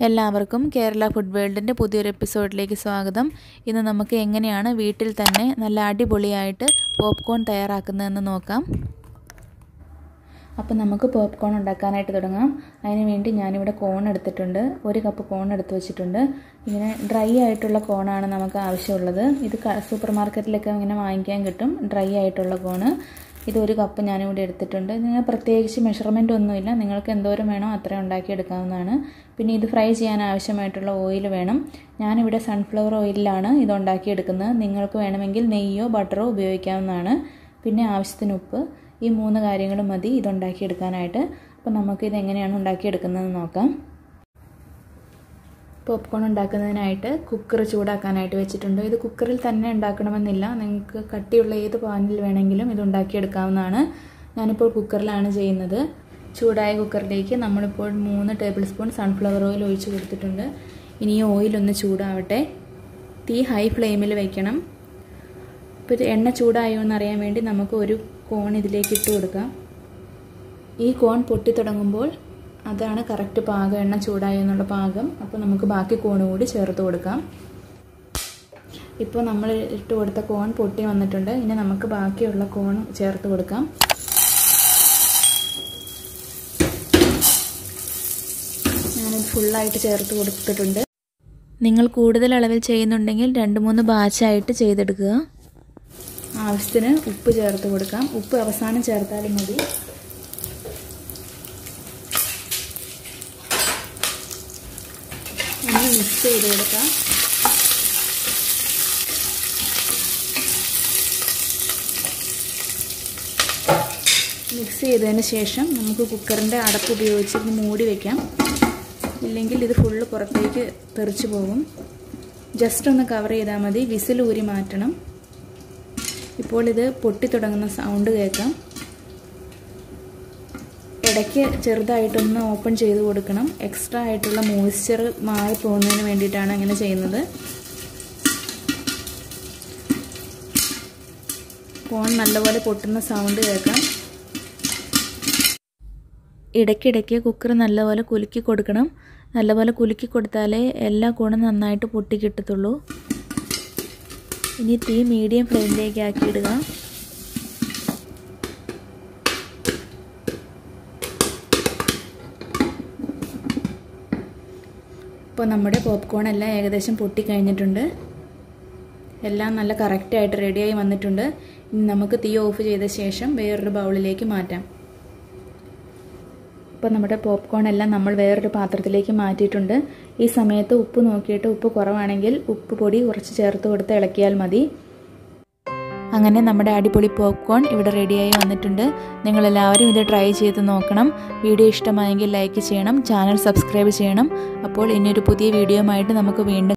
എല്ലാവർക്കും കേരള ഫുഡ് വേൾഡിൻ്റെ പുതിയൊരു എപ്പിസോഡിലേക്ക് സ്വാഗതം ഇന്ന് നമുക്ക് എങ്ങനെയാണ് വീട്ടിൽ തന്നെ നല്ല അടിപൊളിയായിട്ട് പോപ്കോൺ തയ്യാറാക്കുന്നതെന്ന് നോക്കാം അപ്പോൾ നമുക്ക് പോപ്കോൺ ഉണ്ടാക്കാനായിട്ട് തുടങ്ങാം അതിന് വേണ്ടി ഞാനിവിടെ കോൺ എടുത്തിട്ടുണ്ട് ഒരു കപ്പ് കോൺ എടുത്ത് വെച്ചിട്ടുണ്ട് ഇങ്ങനെ ഡ്രൈ ആയിട്ടുള്ള കോണാണ് നമുക്ക് ആവശ്യമുള്ളത് ഇത് സൂപ്പർ മാർക്കറ്റിലൊക്കെ ഇങ്ങനെ വാങ്ങിക്കാൻ കിട്ടും ഡ്രൈ ആയിട്ടുള്ള കോണ് ഇത് ഒരു കപ്പ് ഞാനിവിടെ എടുത്തിട്ടുണ്ട് നിങ്ങൾ പ്രത്യേകിച്ച് മെഷർമെൻ്റ് ഒന്നുമില്ല നിങ്ങൾക്ക് എന്തോരം വേണോ അത്രയും ഉണ്ടാക്കിയെടുക്കാവുന്നതാണ് പിന്നെ ഇത് ഫ്രൈ ചെയ്യാൻ ആവശ്യമായിട്ടുള്ള ഓയിൽ വേണം ഞാനിവിടെ സൺഫ്ലവർ ഓയിലാണ് ഇത് ഉണ്ടാക്കിയെടുക്കുന്നത് നിങ്ങൾക്ക് വേണമെങ്കിൽ നെയ്യോ ബട്ടറോ ഉപയോഗിക്കാവുന്നതാണ് പിന്നെ ആവശ്യത്തിന് ഉപ്പ് ഈ മൂന്ന് കാര്യങ്ങളും മതി ഇത് ഉണ്ടാക്കിയെടുക്കാനായിട്ട് അപ്പോൾ നമുക്ക് ഇത് എങ്ങനെയാണ് ഉണ്ടാക്കിയെടുക്കുന്നതെന്ന് നോക്കാം പോപ്കോൺ ഉണ്ടാക്കുന്നതിനായിട്ട് കുക്കർ ചൂടാക്കാനായിട്ട് വെച്ചിട്ടുണ്ട് ഇത് കുക്കറിൽ തന്നെ ഉണ്ടാക്കണമെന്നില്ല നിങ്ങൾക്ക് കട്ടിയുള്ള ഏത് പാനിൽ വേണമെങ്കിലും ഇത് ഉണ്ടാക്കിയെടുക്കാവുന്നതാണ് ഞാനിപ്പോൾ കുക്കറിലാണ് ചെയ്യുന്നത് ചൂടായ കുക്കറിലേക്ക് നമ്മളിപ്പോൾ മൂന്ന് ടേബിൾ സ്പൂൺ സൺഫ്ലവർ ഓയിൽ ഒഴിച്ച് കൊടുത്തിട്ടുണ്ട് ഇനി ഈ ഓയിലൊന്ന് ചൂടാവട്ടെ തീ ഹൈ ഫ്ലെയിമിൽ വയ്ക്കണം ഇപ്പോൾ ഇത് എണ്ണ ചൂടായോ എന്നറിയാൻ വേണ്ടി നമുക്ക് ഒരു കോൺ ഇതിലേക്ക് ഇട്ട് കൊടുക്കാം ഈ കോൺ പൊട്ടി തുടങ്ങുമ്പോൾ അതാണ് കറക്റ്റ് പാകം എണ്ണ ചൂടായോ എന്നുള്ള പാകം അപ്പോൾ നമുക്ക് ബാക്കി കോൺ കൂടി ചേർത്ത് കൊടുക്കാം ഇപ്പോൾ നമ്മൾ ഇട്ട് കൊടുത്ത കോൺ പൊട്ടി വന്നിട്ടുണ്ട് ഇനി നമുക്ക് ബാക്കിയുള്ള കോൺ ചേർത്ത് കൊടുക്കാം ഞാനിത് ഫുള്ളായിട്ട് ചേർത്ത് കൊടുത്തിട്ടുണ്ട് നിങ്ങൾ കൂടുതൽ അളവിൽ ചെയ്യുന്നുണ്ടെങ്കിൽ രണ്ട് മൂന്ന് ബാച്ചായിട്ട് ചെയ്തെടുക്കുക ആവശ്യത്തിന് ഉപ്പ് ചേർത്ത് കൊടുക്കാം ഉപ്പ് അവസാനം ചേർത്താലും മതി ഒന്ന് മിക്സ് ചെയ്ത് കൊടുക്കാം മിക്സ് ചെയ്തതിന് ശേഷം നമുക്ക് കുക്കറിൻ്റെ അടപ്പ് ഉപയോഗിച്ച് ഇത് മൂടി വയ്ക്കാം ഇല്ലെങ്കിൽ ഇത് ഫുള്ള് പുറത്തേക്ക് തെറിച്ചു പോകും ജസ്റ്റ് ഒന്ന് കവർ ചെയ്താൽ മതി വിസിൽ ഊരി മാറ്റണം ഇപ്പോൾ ഇത് പൊട്ടി തുടങ്ങുന്ന സൗണ്ട് കേൾക്കാം ഇടയ്ക്ക് ചെറുതായിട്ടൊന്ന് ഓപ്പൺ ചെയ്ത് കൊടുക്കണം എക്സ്ട്രാ ആയിട്ടുള്ള മോയ്സ്ചർ മാറി പോകുന്നതിന് വേണ്ടിയിട്ടാണ് അങ്ങനെ ചെയ്യുന്നത് ഫോൺ നല്ലപോലെ പൊട്ടുന്ന സൗണ്ട് കേൾക്കാം ഇടയ്ക്കിടയ്ക്ക് കുക്കർ നല്ലപോലെ കുലുക്കി കൊടുക്കണം നല്ലപോലെ കുലുക്കി കൊടുത്താലേ എല്ലാ കോണും നന്നായിട്ട് പൊട്ടി കിട്ടത്തുള്ളൂ ഇനി തീ മീഡിയം ഫ്ലെയിമിലേക്ക് ആക്കിയിടുക ഇപ്പോൾ നമ്മുടെ പോപ്കോൺ എല്ലാം ഏകദേശം പൊട്ടിക്കഴിഞ്ഞിട്ടുണ്ട് എല്ലാം നല്ല കറക്റ്റായിട്ട് റെഡിയായി വന്നിട്ടുണ്ട് ഇനി നമുക്ക് തീ ഓഫ് ചെയ്ത ശേഷം വേറൊരു ബൗളിലേക്ക് മാറ്റാം ഇപ്പോൾ നമ്മുടെ പോപ്കോൺ എല്ലാം നമ്മൾ വേറൊരു പാത്രത്തിലേക്ക് മാറ്റിയിട്ടുണ്ട് ഈ സമയത്ത് ഉപ്പ് നോക്കിയിട്ട് ഉപ്പ് കുറവാണെങ്കിൽ ഉപ്പ് പൊടി കുറച്ച് ചേർത്ത് കൊടുത്ത് ഇളക്കിയാൽ മതി അങ്ങനെ നമ്മുടെ അടിപൊളി പോപ്കോൺ ഇവിടെ റെഡിയായി വന്നിട്ടുണ്ട് നിങ്ങളെല്ലാവരും ഇത് ട്രൈ ചെയ്ത് നോക്കണം വീഡിയോ ഇഷ്ടമായെങ്കിൽ ലൈക്ക് ചെയ്യണം ചാനൽ സബ്സ്ക്രൈബ് ചെയ്യണം അപ്പോൾ ഇനിയൊരു പുതിയ വീഡിയോ ആയിട്ട് നമുക്ക് വീണ്ടും